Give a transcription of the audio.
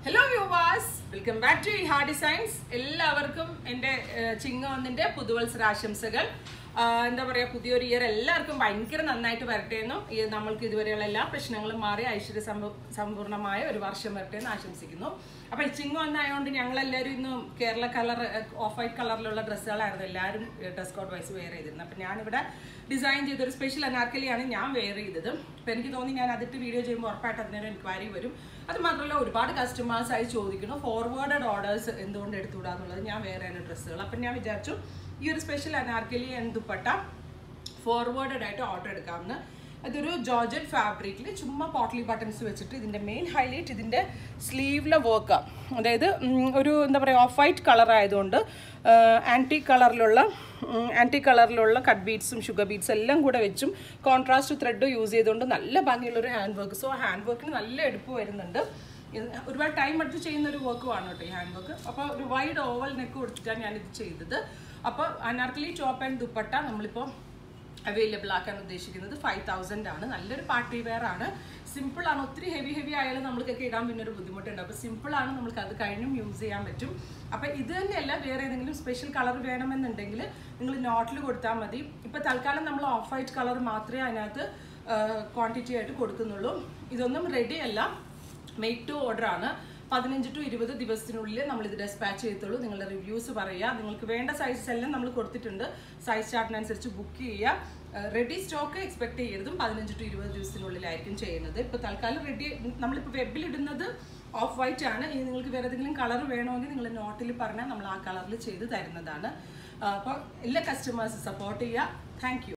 hello viewers welcome back to ഹാ designs എല്ലാവർക്കും എൻ്റെ ചിങ്ങവന്നിൻ്റെ പുതുവത്സരാശംസകൾ ആഹ് എന്താ പറയുക പുതിയൊരു ഇയർ എല്ലാവർക്കും ഭയങ്കര നന്നായിട്ട് വരട്ടെ എന്നും ഈ നമ്മൾക്ക് ഇതുവരെയുള്ള എല്ലാ പ്രശ്നങ്ങളും മാറി ഐശ്വര്യ സമ്പ സമ്പൂർണ്ണമായ ഒരു വർഷം വരട്ടെ എന്ന് ആശംസിക്കുന്നു അപ്പോൾ ഈ ചിങ്ങം വന്നായതുകൊണ്ട് ഞങ്ങളെല്ലാവരും ഇന്നും കേരള കളർ ഓഫ് വൈറ്റ് കളറിലുള്ള ഡ്രസ്സുകളായിരുന്നു എല്ലാവരും ഡ്രസ് കോഡ് വൈസ് വെയർ ചെയ്തിരുന്നത് അപ്പം ഞാനിവിടെ ഡിസൈൻ ചെയ്തൊരു സ്പെഷ്യൽ അനാർക്കലിയാണ് ഞാൻ വെയർ ചെയ്തത് അപ്പം എനിക്ക് തോന്നി ഞാൻ അതിട്ട് വീഡിയോ ചെയ്യുമ്പോൾ ഉറപ്പായിട്ട് അതിനൊരു എൻക്വയറി വരും അത് മാത്രമല്ല ഒരുപാട് കസ്റ്റമേഴ്സ് ആയി ചോദിക്കുന്നു ഫോർവേഡഡ് ഓർഡേഴ്സ് എന്തുകൊണ്ട് എടുത്തുകൂടാന്നുള്ളത് ഞാൻ വേറെ ആണ് ഡ്രസ്സുകൾ അപ്പം ഞാൻ വിചാരിച്ചു ഈ ഒരു special anarkali and dupatta forwarded ആയിട്ട് ഓർഡർ എടുക്കാമെന്ന് അതൊരു ജോർജറ്റ് ഫാബ്രിക്കിൽ ചുമ്മാ പോട്ട്ലി ബട്ടൺസ് വെച്ചിട്ട് ഇതിൻ്റെ മെയിൻ ഹൈലൈറ്റ് ഇതിൻ്റെ സ്ലീവിലെ വർക്ക് അതായത് ഉം, ഒരു എന്താ പറയുക ഓഫ് വൈറ്റ് കളർ ആയതുകൊണ്ട് ആൻറ്റി കളറിലുള്ള ആൻറ്റി കളറിലുള്ള കട്ട് ബീഡ്സും ഷുഗർ ബീഡ്സ് എല്ലാം കൂടെ വെച്ചും കോൺട്രാസ്റ്റ് ത്രെഡ് യൂസ് ചെയ്തുകൊണ്ട് നല്ല ഭംഗിയുള്ളൊരു ഹാൻഡ് വർക്ക് സോ ഹാൻഡ് വർക്കിന് നല്ല എടുപ്പ് വരുന്നുണ്ട് ഇത് ഒരുപാട് ടൈം എടുത്ത് ചെയ്യുന്ന ഒരു വർക്കുമാണ് കേട്ടോ ഈ ഹാൻഡ് വർക്ക് അപ്പോൾ ഒരു വൈഡ് ഓവൽ നെക്ക് കൊടുത്തിട്ടാണ് ഞാനിത് ചെയ്തത് അപ്പോൾ അനാർക്കലി ടോപ്പ് ആൻഡ് ദുപ്പട്ട നമ്മളിപ്പോൾ അവൈലബിൾ ആക്കാൻ ഉദ്ദേശിക്കുന്നത് ഫൈവ് തൗസൻഡ് ആണ് നല്ലൊരു പാർട്ടി വെയർ ആണ് സിമ്പിൾ ആണ് ഒത്തിരി ഹെവി ഹെവി ആയാലും നമ്മൾക്കൊക്കെ ഇടാൻ പിന്നെ ഒരു ബുദ്ധിമുട്ടുണ്ട് അപ്പോൾ സിമ്പിൾ ആണ് നമുക്ക് അത് കഴിഞ്ഞും യൂസ് ചെയ്യാൻ പറ്റും അപ്പോൾ ഇത് തന്നെയല്ല വേറെ ഏതെങ്കിലും സ്പെഷ്യൽ കളർ വേണമെന്നുണ്ടെങ്കിൽ നിങ്ങൾ നോട്ടിൽ കൊടുത്താൽ മതി ഇപ്പോൾ തൽക്കാലം നമ്മൾ ഓഫ് വൈറ്റ് കളർ മാത്രമേ അതിനകത്ത് ക്വാണ്ടിറ്റി ആയിട്ട് കൊടുക്കുന്നുള്ളൂ ഇതൊന്നും റെഡി അല്ല മെയ്ഡ് ടു ഓർഡർ ആണ് പതിനഞ്ച് ടു ഇരുപത് ദിവസത്തിനുള്ളിൽ നമ്മൾ ഇത് ഡെസ്പാച്ച് ചെയ്യത്തുള്ളൂ നിങ്ങളുടെ റിവ്യൂസ് പറയുക നിങ്ങൾക്ക് വേണ്ട സൈസസ് എല്ലാം നമ്മൾ കൊടുത്തിട്ടുണ്ട് സൈസ് ചാർട്ടിനനുസരിച്ച് ബുക്ക് ചെയ്യുക റെഡി സ്റ്റോക്ക് എക്സ്പെക്ട് ചെയ്യരുതും പതിനഞ്ച് ടു ഇരുപത് ദിവസത്തിനുള്ളിലായിരിക്കും ചെയ്യുന്നത് ഇപ്പോൾ തൽക്കാലം റെഡി നമ്മളിപ്പോൾ വെബിൽ ഇടുന്നത് ഓഫ് വൈറ്റ് ആണ് ഇനി നിങ്ങൾക്ക് വേറെ ഏതെങ്കിലും കളർ വേണമെങ്കിൽ നിങ്ങൾ നോട്ടിൽ പറഞ്ഞാൽ നമ്മൾ ആ കളറിൽ ചെയ്ത് തരുന്നതാണ് അപ്പോൾ എല്ലാ കസ്റ്റമേഴ്സ് സപ്പോർട്ട് ചെയ്യുക താങ്ക്